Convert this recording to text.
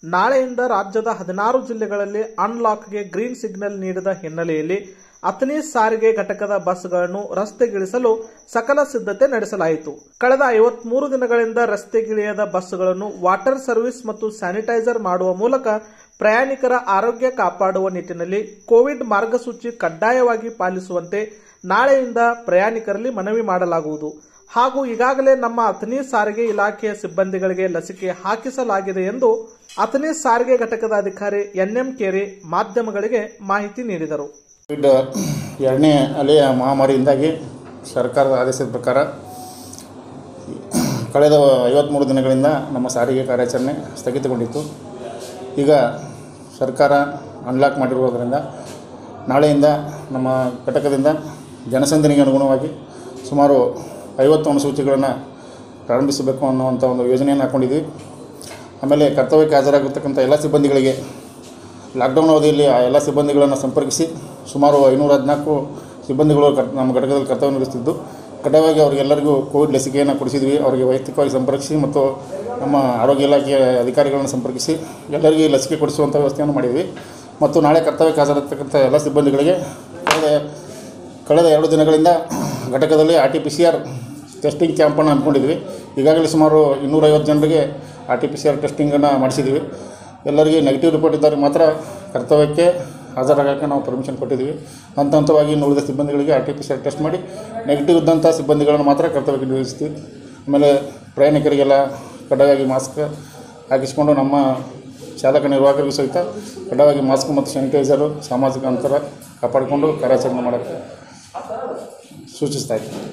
ನಾಳೆಯಿಂದ ರಾಜ್ಯದ ಹದಿನಾರು ಜಿಲ್ಲೆಗಳಲ್ಲಿ ಅನ್ಲಾಕ್ಗೆ ಗ್ರೀನ್ ಸಿಗ್ನಲ್ ನೀಡಿದ ಹಿನ್ನೆಲೆಯಲ್ಲಿ ಅಥಣಿ ಸಾರಿಗೆ ಘಟಕದ ಬಸ್ಗಳನ್ನು ರಸ್ತೆಗಿಳಿಸಲು ಸಕಲ ಸಿದ್ಧತೆ ನಡೆಸಲಾಯಿತು ಕಳೆದ ಐವತ್ಮೂರು ದಿನಗಳಿಂದ ರಸ್ತೆಗಿಳಿಯದ ಬಸ್ಗಳನ್ನು ವಾಟರ್ ಸರ್ವಿಸ್ ಮತ್ತು ಸ್ಯಾನಿಟೈಸರ್ ಮಾಡುವ ಮೂಲಕ ಪ್ರಯಾಣಿಕರ ಆರೋಗ್ಯ ಕಾಪಾಡುವ ನಿಟ್ಟಿನಲ್ಲಿ ಕೋವಿಡ್ ಮಾರ್ಗಸೂಚಿ ಕಡ್ಡಾಯವಾಗಿ ಪಾಲಿಸುವಂತೆ ನಾಳೆಯಿಂದ ಪ್ರಯಾಣಿಕರಲ್ಲಿ ಮನವಿ ಮಾಡಲಾಗುವುದು ಹಾಗೂ ಈಗಾಗಲೇ ನಮ್ಮ ಅಥಣಿ ಸಾರಿಗೆ ಇಲಾಖೆಯ ಸಿಬ್ಬಂದಿಗಳಿಗೆ ಲಸಿಕೆ ಹಾಕಿಸಲಾಗಿದೆ ಎಂದು ಅಥಣಿ ಸಾರಿಗೆ ಘಟಕದ ಅಧಿಕಾರಿ ಎನ್ಎಂ ಕೆರೆ ಮಾಧ್ಯಮಗಳಿಗೆ ಮಾಹಿತಿ ನೀಡಿದರು ಕೋವಿಡ್ ಎರಡನೇ ಅಲೆಯ ಮಹಾಮಾರಿಯಿಂದಾಗಿ ಸರ್ಕಾರದ ಆದೇಶದ ಪ್ರಕಾರ ಕಳೆದ ಐವತ್ತ್ಮೂರು ದಿನಗಳಿಂದ ನಮ್ಮ ಸಾರಿಗೆ ಕಾರ್ಯಾಚರಣೆ ಸ್ಥಗಿತಗೊಂಡಿತ್ತು ಈಗ ಸರ್ಕಾರ ಅನ್ಲಾಕ್ ಮಾಡಿರುವುದರಿಂದ ನಾಳೆಯಿಂದ ನಮ್ಮ ಘಟಕದಿಂದ ಜನಸಂದಣಿಗೆ ಅನುಗುಣವಾಗಿ ಸುಮಾರು ಐವತ್ತು ಅನುಸೂಚಿಗಳನ್ನು ಪ್ರಾರಂಭಿಸಬೇಕು ಅನ್ನುವಂಥ ಒಂದು ಯೋಜನೆಯನ್ನು ಹಾಕ್ಕೊಂಡಿದ್ವಿ ಆಮೇಲೆ ಕರ್ತವ್ಯಕ್ಕೆ ಹಾಜರಾಗಿರ್ತಕ್ಕಂಥ ಎಲ್ಲ ಸಿಬ್ಬಂದಿಗಳಿಗೆ ಲಾಕ್ಡೌನ್ ಅವಧಿಯಲ್ಲಿ ಆ ಎಲ್ಲ ಸಿಬ್ಬಂದಿಗಳನ್ನು ಸಂಪರ್ಕಿಸಿ ಸುಮಾರು ಐನೂರ ಹದಿನಾಲ್ಕು ಸಿಬ್ಬಂದಿಗಳು ಕರ್ ನಮ್ಮ ಘಟಕದಲ್ಲಿ ಕರ್ತವ್ಯ ನಿರ್ವಹಿಸ್ತಿದ್ದು ಕಡ್ಡಾಯವಾಗಿ ಅವರಿಗೆಲ್ಲರಿಗೂ ಕೋವಿಡ್ ಲಸಿಕೆಯನ್ನು ಕೊಡಿಸಿದ್ವಿ ಅವರಿಗೆ ವೈಯಕ್ತಿಕವಾಗಿ ಸಂಪರ್ಕಿಸಿ ಮತ್ತು ನಮ್ಮ ಆರೋಗ್ಯ ಇಲಾಖೆಯ ಅಧಿಕಾರಿಗಳನ್ನು ಸಂಪರ್ಕಿಸಿ ಎಲ್ಲರಿಗೂ ಈ ಲಸಿಕೆ ಕೊಡಿಸುವಂಥ ವ್ಯವಸ್ಥೆಯನ್ನು ಮಾಡಿದ್ವಿ ಮತ್ತು ನಾಳೆ ಕರ್ತವ್ಯಕ್ಕೆ ಹಾಜರಾಗ್ತಕ್ಕಂಥ ಎಲ್ಲ ಸಿಬ್ಬಂದಿಗಳಿಗೆ ಕಳೆದ ಕಳೆದ ಎರಡು ದಿನಗಳಿಂದ ಘಟಕದಲ್ಲಿ R T P C R testing ಕ್ಯಾಂಪನ್ನು ಹಮ್ಮಿಕೊಂಡಿದ್ವಿ ಈಗಾಗಲೇ ಸುಮಾರು ಇನ್ನೂರೈವತ್ತು ಜನರಿಗೆ R T P C R ಟೆಸ್ಟಿಂಗನ್ನು ಮಾಡಿಸಿದ್ವಿ ಎಲ್ಲರಿಗೆ ನೆಗೆಟಿವ್ ರಿಪೋರ್ಟ್ ಇದ್ದವ್ರಿಗೆ ಮಾತ್ರ ಕರ್ತವ್ಯಕ್ಕೆ ಹಾಜರಾಗೋಕ್ಕೆ ನಾವು ಪರ್ಮಿಷನ್ ಕೊಟ್ಟಿದ್ದೀವಿ ಹಂತ ಹಂತವಾಗಿ ಇನ್ನು ಉಳಿದ ಸಿಬ್ಬಂದಿಗಳಿಗೆ R T P C R test ಮಾಡಿ ನೆಗೆಟಿವ್ ಇದ್ದಂಥ ಸಿಬ್ಬಂದಿಗಳನ್ನು ಮಾತ್ರ ಕರ್ತವ್ಯಕ್ಕೆ ನಿಯೋಜಿಸ್ತೀವಿ ಆಮೇಲೆ ಪ್ರಯಾಣಿಕರಿಗೆಲ್ಲ ಕಡ್ಡಾಯವಾಗಿ ಮಾಸ್ಕ್ ಹಾಕಿಸ್ಕೊಂಡು ನಮ್ಮ ಚಾಲಕ ನಿರ್ವಾಹಕರಿಗೂ ಸಹಿತ ಕಡ್ಡಾಯವಾಗಿ ಮಾಸ್ಕ್ ಮತ್ತು ಸ್ಯಾನಿಟೈಸರು ಸಾಮಾಜಿಕ ಅಂತರ ಕಾಪಾಡಿಕೊಂಡು ಕಾರ್ಯಾಚರಣೆ ಮಾಡೋಕ್ಕೆ ಸೂಚಿಸ್ತಾ ಇದ್ದೀನಿ